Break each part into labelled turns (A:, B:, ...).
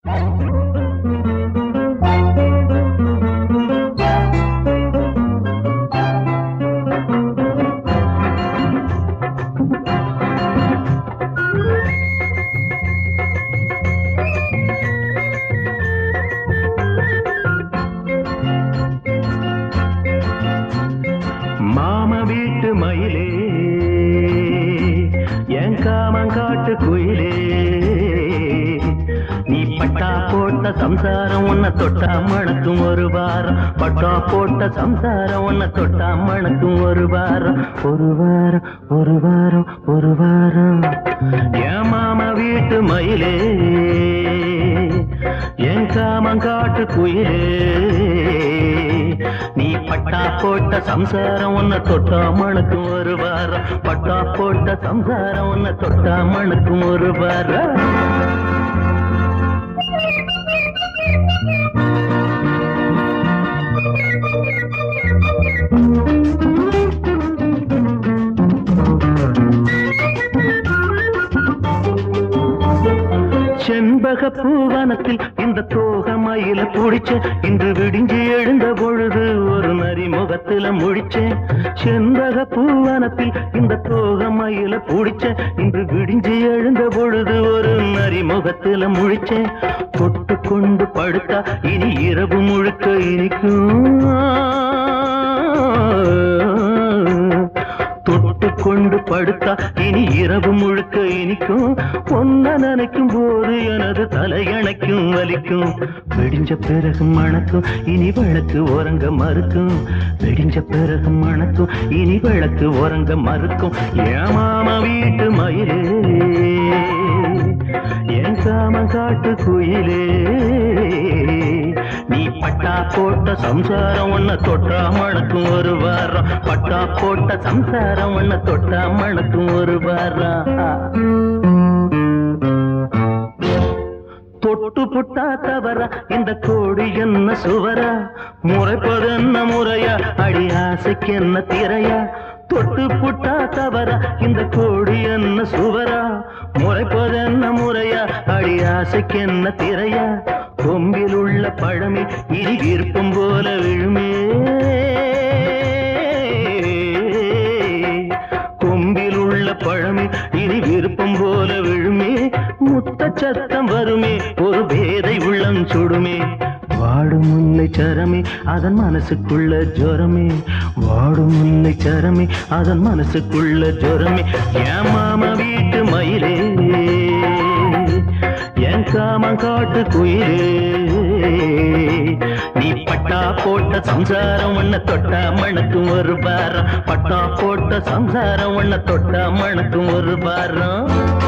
A: மாம வீட்டு மயிலே என் காமங்காட்டு குயிலே நீ பட்டா போட்ட சம்சாரம் உன்னை தொட்டா மணக்கும் ஒரு வாரம் பட்டா போட்ட சம்சாரம் உன்னை தொட்டா மணக்கும் ஒரு வாரம் ஒரு வாரம் ஒரு வாரம் ஒரு வாரம் என் மாம வீட்டு மயிலே என் காமங்காட்டு குயிலே நீ பட்டா போட்ட சம்சாரம் உன்னை தொட்டா மணக்கும் ஒரு வாரம் பட்டா போட்ட சம்சாரம் உன்னை தொட்டா மணக்கும் ஒரு வாரம் செண்பக பூவனத்தில் இந்த தோக மயில புடிச்ச இன்று விடிஞ்சு எழுந்த பொழுது ஒரு நரி முகத்துல முழிச்சேன் செண்பக பூவனத்தில் இந்த தோக மயில புடிச்ச இன்று விடிஞ்சு எழுந்த பொழுது ஒரு நரி முகத்துல முழிச்சேன் தொட்டு கொண்டு படுத்தா இனி இரவு முழுக்க இனிக்கும் தொட்டு கொண்டு படுத்தா இனி இரவு முழுக்க இனிக்கும் ஒன்ன நினைக்கும் போது எனது தலையணைக்கும் வலிக்கும் வெடிஞ்ச பிறகு மணக்கும் இனி விளக்கு உறங்க மறுக்கும் வெடிஞ்ச பிறகு மணக்கும் இனி விளக்கு உறங்க மறுக்கும் ஏமாம வீட்டு மயிலே என் காம காட்டு குயிலே நீ பட்டா போட்ட சம்சாரம் உன்னை தொட்டா மணக்கும் ஒரு வாரம் பட்டா போட்ட சம்சாரம் உன்னை தொட்டா மணக்கும் ஒரு வாரம் தொட்டு புட்டா தவற இந்த கோடி என்ன சுவரா முறைப்பது என்ன முறையா அடி ஆசைக்கு என்ன திரையா தொட்டு புட்டா தவற இந்த கோடி என்ன சுவரா முறைப்பது என்ன முறையா அடி ஆசைக்கு என்ன திரையா கொம்பில் உள்ள பழமே இனி விருப்பம் போல விழுமே கொம்பில் உள்ள பழமே இனி விருப்பம் போல விழுமே முத்த சத்தம் வருமே ஒரு பேதை உள்ளம் சுடுமே வாடும் முல்லை சரமே அதன் மனசுக்குள்ள ஜொரமே வாடும் முல்லை சரமே அதன் மனசுக்குள்ள ஜொரமே என் மாமா வீட்டு மயிலே என் காமம் காட்டு குயிலே நீ பட்டா போட்ட சம்சாரம் உன்னை தொட்டா மணக்கும் ஒரு பாரம் பட்டா போட்ட சம்சாரம் உன்னை தொட்டா மணக்கும் ஒரு பாரம்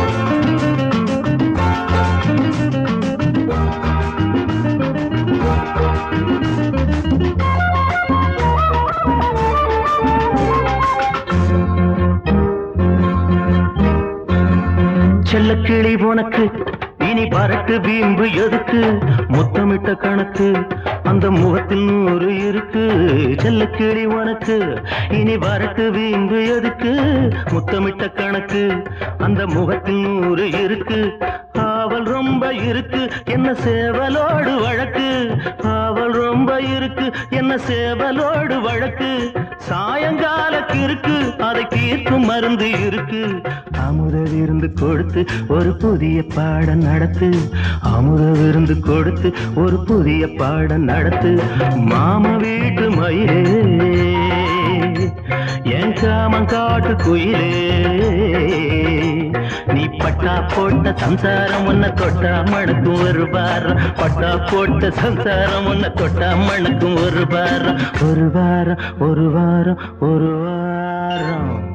A: செல்லக்கிளி உனக்கு இனி பறக்கு வீம்பு எதுக்கு முத்தமிட்ட கணக்கு அந்த முகத்தில் நூறு இருக்கு செல்லக்கிளி உனக்கு இனி வரட்டு வீம்பு எதுக்கு முத்தமிட்ட கணக்கு அந்த முகத்தில் நூறு இருக்கு ஆவல் ரொம்ப இருக்கு என்ன சேவலோடு வழக்கு ஆவல் ரொம்ப இருக்கு என்ன சேவலோடு வழக்கு சாயங்காலக்கு இருக்கு அதை தீர்க்கும் மருந்து இருக்கு அமுத விருந்து கொடுத்து ஒரு புதிய பாடம் நடத்து அமுத விருந்து கொடுத்து ஒரு புதிய பாடம் நடத்து மாமா வீட்டு மயிலே என் காமம் காட்டு குயிலே நீ பட்டா போட்ட சம்சாரம் உன்னை தொட்டா மணக்கும் ஒரு வாரம் பட்டா போட்ட சம்சாரம் உன்னை தொட்டா மணக்கும் ஒரு வாரம் ஒரு வாரம் ஒரு வாரம் ஒரு வாரம்